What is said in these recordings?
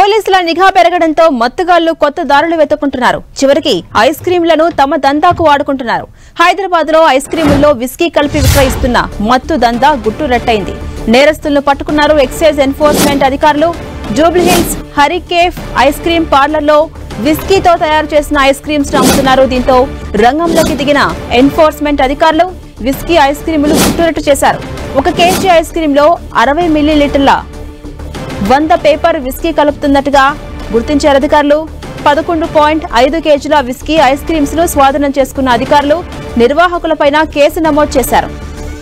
పోలీసుల నిఘా పెరగడంతో మత్తుగాళ్లు కొత్త దారులు వెతుక్కుంటున్నారు చివరికి ఐస్ క్రీంలను తమ దందాకు వాడుకుంటున్నారు హైదరాబాద్ లో ఐస్ క్రీముల్లో విస్కీ కలిపి విక్రయిస్తున్న మత్తు దందా గుట్టు రట్టయింది నేరస్తులను పట్టుకున్నారు ఎక్సైజ్ ఎన్ఫోర్స్మెంట్ అధికారులు జూబ్లీహిల్స్ హరికేఫ్ ఐస్ క్రీం పార్లర్లో విస్కీతో తయారు చేసిన ఐస్ క్రీమ్స్ అమ్ముతున్నారు దీంతో రంగంలోకి దిగిన ఎన్ఫోర్స్మెంట్ అధికారులు విస్కీ ఐస్ క్రీములు గుట్టురట్టు చేశారు ఒక కేజీ ఐస్ క్రీంలో అరవై మిల్లీలీటర్ల వంద పేపర్ విస్కీ కలుపుతున్నట్టుగా గుర్తించారు అధికారులు పదకొండు పాయింట్ ఐదు కేజీల విస్కీ ఐస్ క్రీమ్స్ ను స్వాధీనం చేసుకున్న అధికారులు నిర్వాహకులపైన కేసు నమోదు చేశారు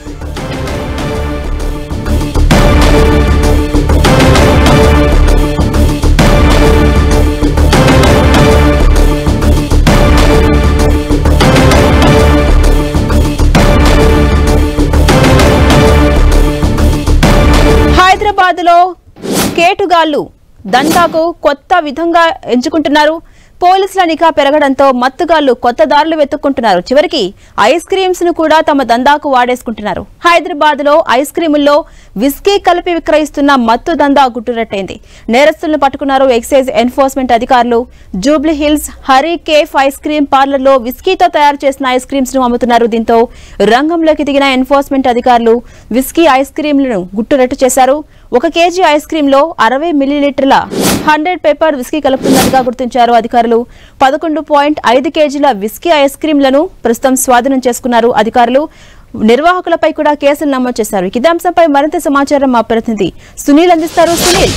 హైదరాబాద్ లో కేటుగాళ్లు దందాకు కొత్త విధంగా ఎంచుకుంటున్నారు పోలీసుల నిఘా పెరగడంతో మత్తుగాళ్లు కొత్త దారులు వెతుక్కుంటున్నారు చివరికి ఐస్ క్రీమ్స్ ను కూడా తమ దందాకు వాడేసుకుంటున్నారు హైదరాబాద్ లో ఐస్ క్రీముల్లో విస్కీ కలిపి విక్రయిస్తున్న మత్తు దందా గుట్టురట్టయింది నేరస్తులను పట్టుకున్నారు ఎక్సైజ్ ఎన్ఫోర్స్మెంట్ అధికారులు Jubilee Hills Hari cafe ice cream పార్లర్లో విస్కీతో తయారు చేసిన ఐస్ క్రీమ్స్ ను అమ్ముతున్నారు దీంతో రంగంలోకి దిగిన ఎన్ఫోర్స్మెంట్ అధికారులు విస్కీ ఐస్ క్రీంలను గుట్టురట్టు చేశారు ఒక కేజీ ఐస్ క్రీంలో అరవై మిల్లీలీటర్ల హండ్రెడ్ పేపర్ విస్కీ కలుపుతున్నట్టుగా గుర్తించారు అధికారులు పదకొండు పాయింట్ ఐదు కేజీల విస్కీ ఐస్ క్రీంలను ప్రస్తుతం స్వాధీనం చేసుకున్నారు అధికారులు నిర్వాహకులపై కూడా కేసులు నమోదు చేశారు ఇదే అంశంపై మరింత సమాచారం మా ప్రతినిధి సునీల్ అందిస్తారు సునీల్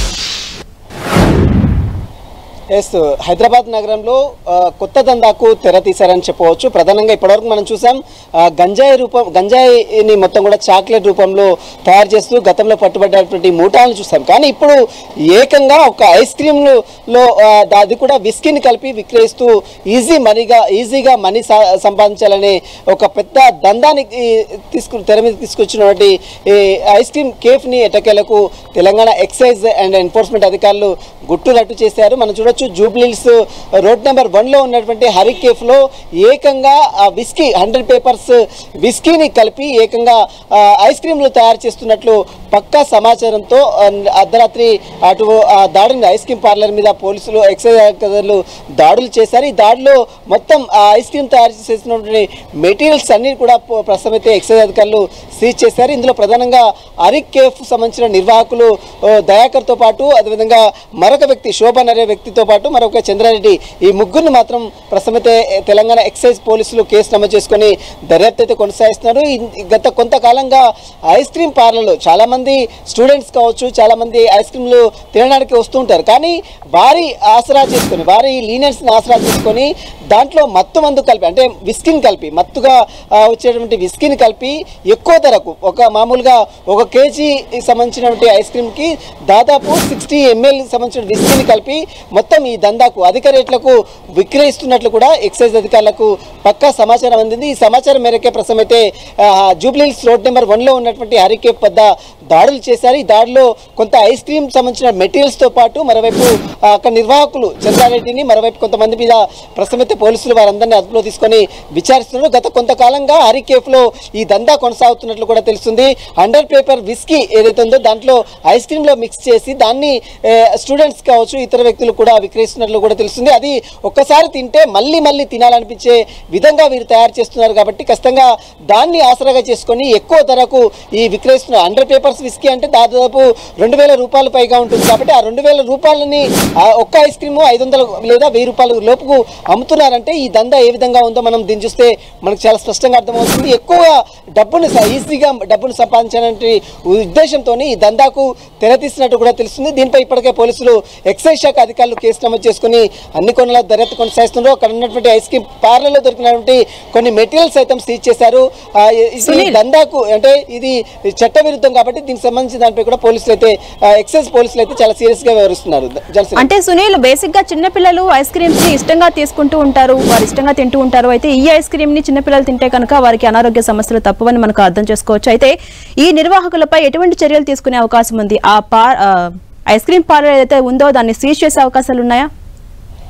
ఎస్ హైదరాబాద్ నగరంలో ఆ, కొత్త దందాకు తెర తీశారని చెప్పవచ్చు ప్రధానంగా ఇప్పటివరకు మనం చూసాం ఆ, గంజాయి రూపం గంజాయిని మొత్తం కూడా చాక్లెట్ రూపంలో తయారు చేస్తూ గతంలో పట్టుబడ్డటువంటి మూటాలను చూసాం కానీ ఇప్పుడు ఏకంగా ఒక ఐస్ క్రీమ్లో అది కూడా విస్కీని కలిపి విక్రయిస్తూ ఈజీ మనీగా ఈజీగా మనీ సా- సంపాదించాలనే ఒక పెద్ద దందాన్ని ఈ, తీసుకు తెర మీద తీసుకొచ్చినటువంటి ఈ ఐస్ క్రీమ్ కేఫ్ని ఎటకేలకు తెలంగాణ ఎక్సైజ్ అండ్ ఎన్ఫోర్స్మెంట్ అధికారులు గుట్టురట్టు చేశారు మనం చూడొచ్చు జూబ్లీల్స్ రోడ్ నెంబర్ వన్లో ఉన్నటువంటి హరి కేఫ్లో ఏకంగా ఆ విస్కీ హండ్రెడ్ పేపర్స్ విస్కీని కలిపి ఏకంగా ఆ, ఐస్ క్రీమ్లు తయారు చేస్తున్నట్లు పక్కా సమాచారంతో ఆ, అర్ధరాత్రి అటు ఆ దాడిని ఐస్ క్రీమ్ పార్లర్ మీద పోలీసులు ఎక్సైజ్ అధికారులు దాడులు చేశారు ఈ దాడిలో మొత్తం ఆ ఐస్ క్రీమ్ తయారు చేసినటువంటి మెటీరియల్స్ అన్ని కూడా పో- ప్రస్తుతం అయితే ఎక్సైజ్ అధికారులు సీజ్ చేశారు ఇందులో ప్రధానంగా అరిక్ కేఫ్ సంబంధించిన నిర్వాహకులు ఓ, దయాకర్తో పాటు అదేవిధంగా మరొక వ్యక్తి శోభన్ అనే వ్యక్తితో పాటు మరొక చంద్రారెడ్డి ఈ ముగ్గురిని మాత్రం ప్రస్తుతం అయితే తెలంగాణ ఎక్సైజ్ పోలీసులు కేసు నమోదు చేసుకొని దర్యాప్తు అయితే కొనసాగిస్తున్నారు ఈ- గత కొంతకాలంగా ఐస్ క్రీమ్ పార్లర్లో చాలా మంది స్టూడెంట్స్ కావచ్చు చాలా మంది ఐస్ క్రీమ్లు తినడానికి వస్తూ ఉంటారు కానీ వారి ఆసరా చేసుకొని వారి లీనియన్స్ని ఆసరా చేసుకొని దాంట్లో మత్తు మందు కలిపి అంటే విస్కీని కలిపి మత్తుగా ఆ, వచ్చేటువంటి విస్కీని కలిపి ఎక్కువ ధరకు ఒక మామూలుగా ఒక కేజీ సంబంధించినటువంటి ఐస్ క్రీమ్కి దాదాపు సిక్స్టీ ఎంఎల్ సంబంధించిన విస్కీని కలిపి మొత్తం ఈ దందాకు అధిక రేట్లకు విక్రయిస్తున్నట్లు కూడా ఎక్సైజ్ అధికారులకు పక్కా సమాచారం అందింది ఈ సమాచారం మేరకే ప్రస్తుతం అయితే ఆ, జూబ్లీహిల్స్ రోడ్ నెంబర్ వన్లో ఉన్నటువంటి హరికేప్ వద్ద దాడులు చేశారు ఈ దాడిలో కొంత ఐస్ క్రీమ్ సంబంధించిన మెటీరియల్స్తో పాటు మరోవైపు ఆ, అక్కడ నిర్వాహకులు చంద్రారెడ్డిని మరోవైపు కొంతమంది మీద ప్రస్తుతం అయితే పోలీసులు వారందరినీ అదుపులో తీసుకొని విచారిస్తున్నారు గత కొంతకాలంగా హరికేఫ్లో ఈ దందా కొనసాగుతున్నట్లు కూడా తెలుస్తుంది అండర్ పేపర్ విస్కీ ఏదైతే ఉందో దాంట్లో ఐస్ క్రీమ్లో మిక్స్ చేసి దాన్ని స్టూడెంట్స్ కావచ్చు ఇతర వ్యక్తులు కూడా విక్రయిస్తున్నట్లు కూడా తెలుస్తుంది అది ఒక్కసారి తింటే మళ్ళీ మళ్ళీ తినాలనిపించే విధంగా వీరు తయారు చేస్తున్నారు కాబట్టి ఖచ్చితంగా దాన్ని ఆసరాగా చేసుకొని ఎక్కువ ధరకు ఈ విక్రయిస్తున్నారు అండర్ పేపర్స్ విస్కీ అంటే దాదాపు రెండు వేల రూపాయలు పైగా ఉంటుంది కాబట్టి ఆ రెండు వేల రూపాయలని ఆ ఒక్క ఐస్ క్రీమ్ ఐదు వందల లేదా వెయ్యి రూపాయల లోపుకు అమ్ముతున్నారంటే ఈ దందా ఏ విధంగా ఉందో మనం దీన్ని చూస్తే మనకు చాలా స్పష్టంగా అర్థమవుతుంది ఎక్కువ డబ్బును స- ఈజీగా డబ్బును సంపాదించాలనే ఉద్దేశంతో ఈ దందాకు తెరతీసినట్టు కూడా తెలుస్తుంది దీనిపై ఇప్పటికే పోలీసులు ఎక్సైజ్ శాఖ అధికారులు కేసు నమోదు చేసుకుని అన్ని కొనల దర్యాప్తు కొనసాగిస్తున్నారు అక్కడ ఉన్నటువంటి ఐస్ క్రీమ్ పార్లర్లో దొరికినటువంటి కొన్ని మెటీరియల్స్ సైతం సీజ్ చేశారు ఆ, ఇది సునీల్. దందాకు అంటే ఇది చట్ట విరుద్ధం కాబట్టి దీనికి సంబంధించిన దానిపై కూడా పోలీసులు అయితే ఆ, ఎక్సైజ్ పోలీసులు అయితే చాలా సీరియస్ గా వ్యవహరిస్తున్నారు జనసేన అంటే సునీల్ బేసిక్ గా చిన్నపిల్లలు ఐస్ క్రీమ్స్ ని ఇష్టంగా తీసుకుంటూ ఉంటారు వారు ఇష్టంగా తింటూ ఉంటారు అయితే ఈ ఐస్ క్రీమ్ ని చిన్నపిల్లలు తింటే కనుక వారికి అనారోగ్య సమస్యలు తప్పవని మనకు అర్థం చేసుకోవచ్చు అయితే ఈ నిర్వాహకులపై ఎటువంటి చర్యలు తీసుకునే అవకాశం ఉంది ఆ పార్ ఆ, ఐస్ క్రీమ్ పార్లర్ ఏదైతే ఉందో దాన్ని సీజ్ చేసే అవకాశాలు ఉన్నాయా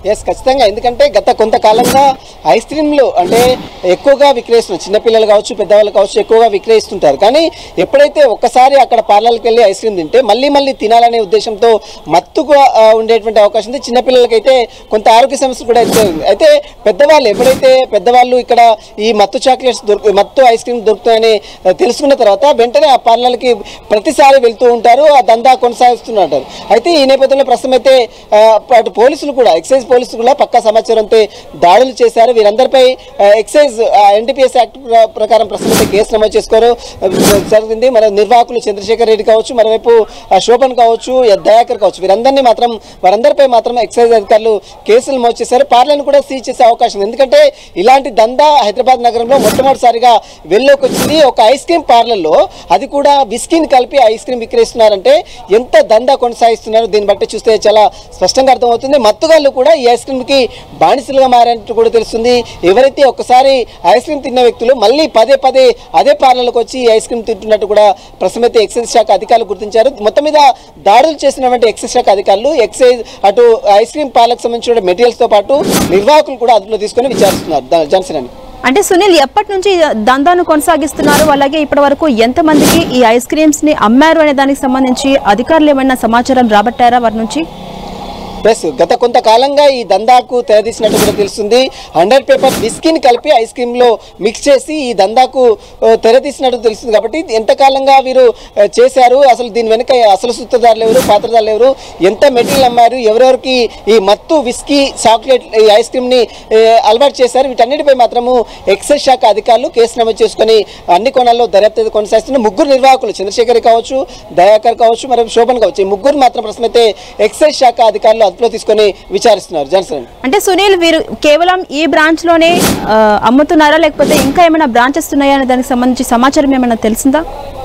ఎస్ ఖచ్చితంగా ఎందుకంటే గత కొంతకాలంగా ఐస్ క్రీమ్లు అంటే ఎక్కువగా విక్రయిస్తున్నారు చిన్నపిల్లలు కావచ్చు పెద్దవాళ్ళు కావచ్చు ఎక్కువగా విక్రయిస్తుంటారు కానీ ఎప్పుడైతే ఒక్కసారి అక్కడ పార్లర్కి వెళ్ళి ఐస్ క్రీమ్ తింటే మళ్ళీ మళ్ళీ తినాలనే ఉద్దేశంతో మత్తుగా ఆ, ఉండేటువంటి అవకాశం ఉంది చిన్నపిల్లలకైతే కొంత ఆరోగ్య సమస్యలు కూడా ఎక్కువ ఉంది అయితే పెద్దవాళ్ళు ఎప్పుడైతే పెద్దవాళ్ళు ఇక్కడ ఈ మత్తు చాక్లెట్స్ దొరుకు మత్తు ఐస్ క్రీమ్ దొరుకుతాయని ఆ, తెలుసుకున్న తర్వాత వెంటనే ఆ పార్లర్కి ప్రతిసారి వెళ్తూ ఉంటారు ఆ దందా కొనసాగిస్తుంటారు అయితే ఈ నేపథ్యంలో ప్రస్తుతం అయితే ఆ, అటు పోలీసులు కూడా ఎక్సైజ్ పోలీసులు కూడా పక్కా సమాచారంతో దాడులు చేశారు వీరందరిపై ఆ, ఎక్సైజ్ ఎన్టీపీఎస్ యాక్ట్ ప్ర- ప్రకారం ప్రస్తుతం అయితే కేసు నమోదు చేసుకోరు ఆ, జరిగింది మరి నిర్వాహకులు చంద్రశేఖర్ రెడ్డి కావచ్చు మరోవైపు ఆ, శోభన్ కావచ్చు ఎ- దయాకర్ కావచ్చు వీరందరినీ మాత్రం వారందరిపై మాత్రం ఎక్సైజ్ అధికారులు కేసులు నమోదు చేశారు పార్లను కూడా సీజ్ చేసే అవకాశం ఉంది ఎందుకంటే ఇలాంటి దందా హైదరాబాద్ నగరంలో మొట్టమొదటిసారిగా వెళ్ళలోకి వచ్చింది ఒక ఐస్ క్రీమ్ పార్లర్లో అది కూడా బిస్కిన్ కలిపి ఐస్ క్రీమ్ విక్రయిస్తున్నారంటే ఎంత దందా కొనసాగిస్తున్నారు దీన్ని బట్టి చూస్తే చాలా స్పష్టంగా అర్థమవుతుంది మత్తుగాళ్ళు కూడా ఈ ఐస్ క్రీమ్కి బానిసలుగా మారినట్టు కూడా తెలుస్తుంది ఎవరైతే ఒకసారి ఐస్ క్రీమ్ తిన్న వ్యక్తులు మళ్ళీ పదే పదే అదే పార్లర్లకు వచ్చి ఈ ఐస్ క్రీమ్ తింటున్నట్టు కూడా ప్రస్తుతం అయితే ఎక్సైజ్ శాఖ అధికారులు గుర్తించారు మొత్తం మీద దాడులు చేసినటువంటి ఎక్సైజ్ శాఖ అధికారులు ఎక్సైజ్ అటు ఐస్ క్రీమ్ పార్లకు సంబంధించిన మెటీరియల్స్తో పాటు నిర్వాహకులు కూడా అదుపులో తీసుకొని విచారిస్తున్నారు ద- జన్సన్ అని అంటే సునీల్ ఎప్పటి నుంచి ఈ దందాను కొనసాగిస్తున్నారు అలాగే ఇప్పటి వరకు ఎంతమందికి ఈ ఐస్ క్రీమ్స్ ని అమ్మారు అనే దానికి సంబంధించి అధికారులు ఏమైనా సమాచారం రాబట్టారా వారి నుంచి ప్లస్ గత కొంతకాలంగా ఈ దందాకు తెరదీసినట్టు కూడా తెలుస్తుంది హండ్రెడ్ పేపర్ బిస్కిన్ కలిపి ఐస్ క్రీమ్ లో మిక్స్ చేసి ఈ దందాకు ఆ, తెరదీసినట్టు తెలుస్తుంది కాబట్టి ఎంతకాలంగా వీరు ఆ, చేశారు అసలు దీని వెనుక అసలు సూత్రధారులు ఎవరు పాత్రధారులు ఎవరు ఎంత మెటీరియల్ అమ్మారు ఎవరెవరికి ఈ మత్తు విస్కీ చాక్లెట్ ఈ ఐస్ క్రీమ్ ని ఆ, అలవాటు చేశారు వీటన్నిటిపై మాత్రము ఎక్సైజ్ శాఖ అధికారులు కేసు నమోదు చేసుకొని అన్ని కోణాల్లో దర్యాప్తు అయితే కొనసాగిస్తున్న ముగ్గురు నిర్వాహకులు చంద్రశేఖర్ కావచ్చు దయాకర్ కావచ్చు మరియు శోభన్ కావచ్చు ఈ ముగ్గురు మాత్రం ప్రస్తుతం అయితే ఎక్సైజ్ శాఖ అధికారులు అదుపులో తీసుకొని విచారిస్తున్నారు జాన్సన్ అంటే సునీల్ వీరు కేవలం ఈ బ్రాంచ్ లోనే ఆ, అమ్ముతున్నారా లేకపోతే ఇంకా ఏమైనా బ్రాంచెస్ ఉన్నాయా అనే దానికి సంబంధించి సమాచారం ఏమైనా తెలిసిందా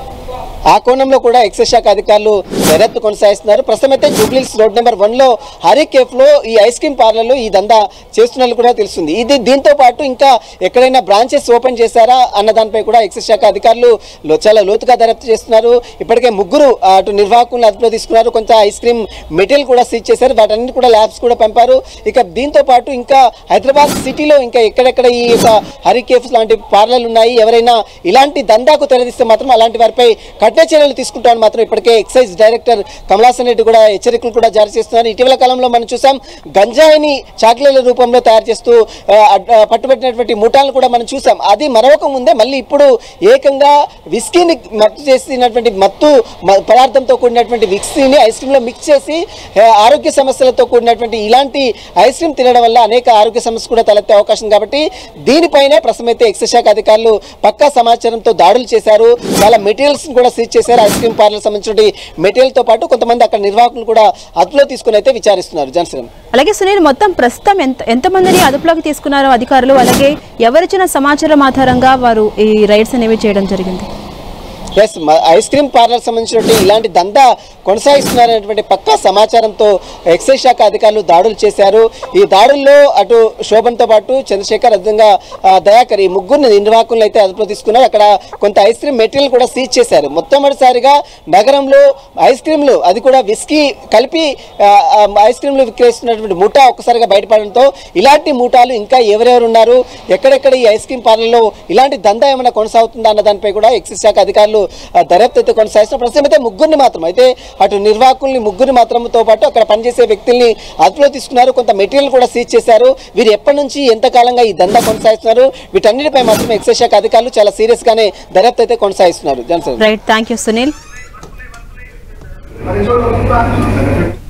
ఆ కోణంలో కూడా ఎక్సైజ్ శాఖ అధికారులు దర్యాప్తు కొనసాగిస్తున్నారు ప్రస్తుతం అయితే జూబ్లీస్ రోడ్ నెంబర్ వన్ లో హరి కేఫ్ లో ఈ ఐస్ క్రీమ్ పార్లర్లో ఈ దందా చేస్తున్నట్లు కూడా తెలుస్తుంది ఇది దీంతో పాటు ఇంకా ఎక్కడైనా బ్రాంచెస్ ఓపెన్ చేశారా అన్న దానిపై కూడా ఎక్సైజ్ శాఖ అధికారులు లో- చాలా లోతుగా దర్యాప్తు చేస్తున్నారు ఇప్పటికే ముగ్గురు ఆ, అటు నిర్వాహకులను అదుపులో తీసుకున్నారు కొంత ఐస్ క్రీమ్ మెటీరియల్ కూడా సీజ్ చేశారు వాటన్నిటి కూడా ల్యాబ్స్ కూడా పంపారు ఇక దీంతో పాటు ఇంకా హైదరాబాద్ సిటీలో ఇంకా ఎక్కడెక్కడ ఈ యొక్క హరి కేఫ్స్ లాంటి పార్లర్లు ఉన్నాయి ఎవరైనా ఇలాంటి దందాకు తెరదీస్తే మాత్రం అలాంటి వారిపై కఠిన చర్యలు తీసుకుంటామని మాత్రం ఇప్పటికే ఎక్సైజ్ డైరెక్టర్ కమలాసన్ రెడ్డి కూడా హెచ్చరికలు కూడా జారీ చేస్తున్నారు ఇటీవల కాలంలో మనం చూసాం గంజాయిని చాక్లెట్ల రూపంలో తయారు చేస్తూ ఆ, అడ్- ఆ, పట్టుబట్టినటువంటి ముఠాలను కూడా మనం చూసాం అది మరొక ముందే మళ్ళీ ఇప్పుడు ఏకంగా విస్కీని మత్తు చేసినటువంటి మత్తు మ- పదార్థంతో కూడినటువంటి విస్కీని ఐస్ క్రీమ్లో మిక్స్ చేసి ఆ, ఆరోగ్య సమస్యలతో కూడినటువంటి ఇలాంటి ఐస్ క్రీమ్ తినడం వల్ల అనేక ఆరోగ్య సమస్యలు కూడా తలెత్తే అవకాశం కాబట్టి దీనిపైనే ప్రస్తుతం అయితే ఎక్సైజ్ శాఖ అధికారులు పక్కా సమాచారంతో దాడులు చేశారు చాలా మెటీరియల్స్ కూడా సీజ్ చేశారు ఐస్ క్రీమ్ పార్లర్ సంబంధించిన మెటీరియల్ తో పాటు కొంతమంది అక్కడ నిర్వాహకులు కూడా అదుపులో తీసుకుని అయితే విచారిస్తున్నారు జాన్సన్ అలాగే సునీల్ మొత్తం ప్రస్తుతం ఎంత ఎంతమందిని అదుపులోకి తీసుకున్నారో అధికారులు అలాగే ఎవరిచ్చిన సమాచారం ఆధారంగా వారు ఈ రైడ్స్ అనేవి చేయడం జరిగింది ఎస్ ఐస్ క్రీమ్ పార్లర్ సంబంధించినటువంటి ఇలాంటి దందా కొనసాగిస్తున్నారనేటువంటి పక్కా సమాచారంతో ఎక్సైజ్ శాఖ అధికారులు దాడులు చేశారు ఈ దాడుల్లో అటు శోభన్తో పాటు చంద్రశేఖర్ అదేవిధంగా ఆ, దయాకర్ ఈ ముగ్గురిని నిర్వాహకులను అయితే అదుపులో తీసుకున్నారు అక్కడ కొంత ఐస్ క్రీమ్ మెటీరియల్ కూడా సీజ్ చేశారు మొట్టమొదటిసారిగా నగరంలో ఐస్ క్రీమ్లు అది కూడా విస్కీ కలిపి ఆ, ఆ, ఐస్ క్రీమ్లు విక్రయిస్తున్నటువంటి ముఠా ఒక్కసారిగా బయటపడడంతో ఇలాంటి ముఠాలు ఇంకా ఎవరెవరు ఉన్నారు ఎక్కడెక్కడ ఈ ఐస్ క్రీమ్ పార్లర్లో ఇలాంటి దందా ఏమైనా కొనసాగుతుందా అన్న దానిపై కూడా ఎక్సైజ్ శాఖ అధికారులు ఆ, దర్యాప్తు అయితే కొనసాగిస్తున్నారు ప్రస్తుతం అయితే ముగ్గురిని మాత్రం అయితే అటు నిర్వాహకుల్ని ముగ్గురిని మాత్రంతో పాటు అక్కడ పనిచేసే వ్యక్తుల్ని అదుపులో తీసుకున్నారు కొంత మెటీరియల్ కూడా సీజ్ చేశారు వీరు ఎప్పటి నుంచి ఎంతకాలంగా ఈ దందా కొనసాగిస్తున్నారు వీటన్నిటిపై మాత్రం ఎక్సైజ్ శాఖ అధికారులు చాలా సీరియస్ గానే దర్యాప్తు అయితే కొనసాగిస్తున్నారు Johnson right thank you Sunil